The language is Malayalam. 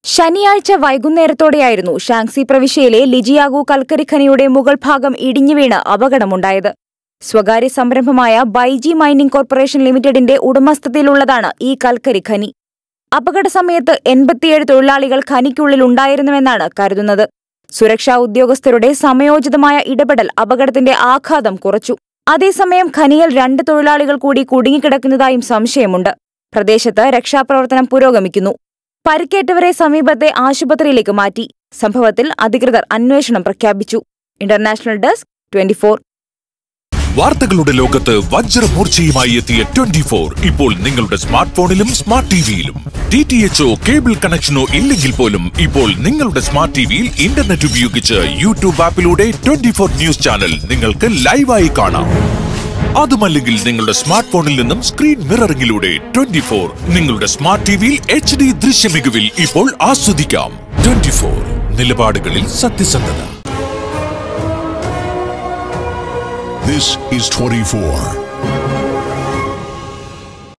ശനിയാഴ്ച വൈകുന്നേരത്തോടെയായിരുന്നു ഷാങ്സി പ്രവിശ്യയിലെ ലിജിയാഗു കൽക്കരി ഖനിയുടെ മുകൾ ഭാഗം ഇടിഞ്ഞു വീണ് അപകടമുണ്ടായത് സ്വകാര്യ സംരംഭമായ ബൈജി മൈനിംഗ് കോർപ്പറേഷൻ ലിമിറ്റഡിന്റെ ഉടമസ്ഥതയിലുള്ളതാണ് ഈ കൽക്കരി ഖനി അപകട സമയത്ത് എൺപത്തിയേഴ് തൊഴിലാളികൾ ഖനിക്കുള്ളിൽ ഉണ്ടായിരുന്നുവെന്നാണ് കരുതുന്നത് സുരക്ഷാ ഉദ്യോഗസ്ഥരുടെ സമയോചിതമായ ഇടപെടൽ അപകടത്തിന്റെ ആഘാതം കുറച്ചു അതേസമയം ഖനിയിൽ രണ്ട് തൊഴിലാളികൾ കൂടി കുടുങ്ങിക്കിടക്കുന്നതായും സംശയമുണ്ട് പ്രദേശത്ത് രക്ഷാപ്രവർത്തനം പുരോഗമിക്കുന്നു പരിക്കേറ്റവരെ സമീപത്തെ ആശുപത്രിയിലേക്ക് മാറ്റി സംഭവത്തിൽ അധികൃതർ അന്വേഷണം പ്രഖ്യാപിച്ചു ഇന്റർനാഷണൽ ഡെസ്ക് ട്വന്റി വാർത്തകളുടെ ലോകത്ത് വജ്രമൂർച്ചയുമായി എത്തിയ ട്വന്റി ഫോർ ഇപ്പോൾ നിങ്ങളുടെ സ്മാർട്ട് ഫോണിലും സ്മാർട്ട് ടിവിയിലും ഡി ടി എച്ച്ഒ കേബിൾ കണക്ഷനോ ഇല്ലെങ്കിൽ പോലും ഇപ്പോൾ നിങ്ങളുടെ സ്മാർട്ട് ടിവിയിൽ ഇന്റർനെറ്റ് ഉപയോഗിച്ച് യൂട്യൂബ് ആപ്പിലൂടെ ട്വന്റി ഫോർ ന്യൂസ് ചാനൽ നിങ്ങൾക്ക് ലൈവായി കാണാം അതുമല്ലെങ്കിൽ നിങ്ങളുടെ സ്മാർട്ട് ഫോണിൽ നിന്നും സ്ക്രീൻ മിററിംഗിലൂടെ ട്വന്റി ഫോർ നിങ്ങളുടെ സ്മാർട്ട് ടിവിയിൽ എച്ച് ഡി ദൃശ്യമികവിൽ ഇപ്പോൾ ആസ്വദിക്കാം ട്വന്റി ഫോർ നിലപാടുകളിൽ സത്യസന്ധത This is 24.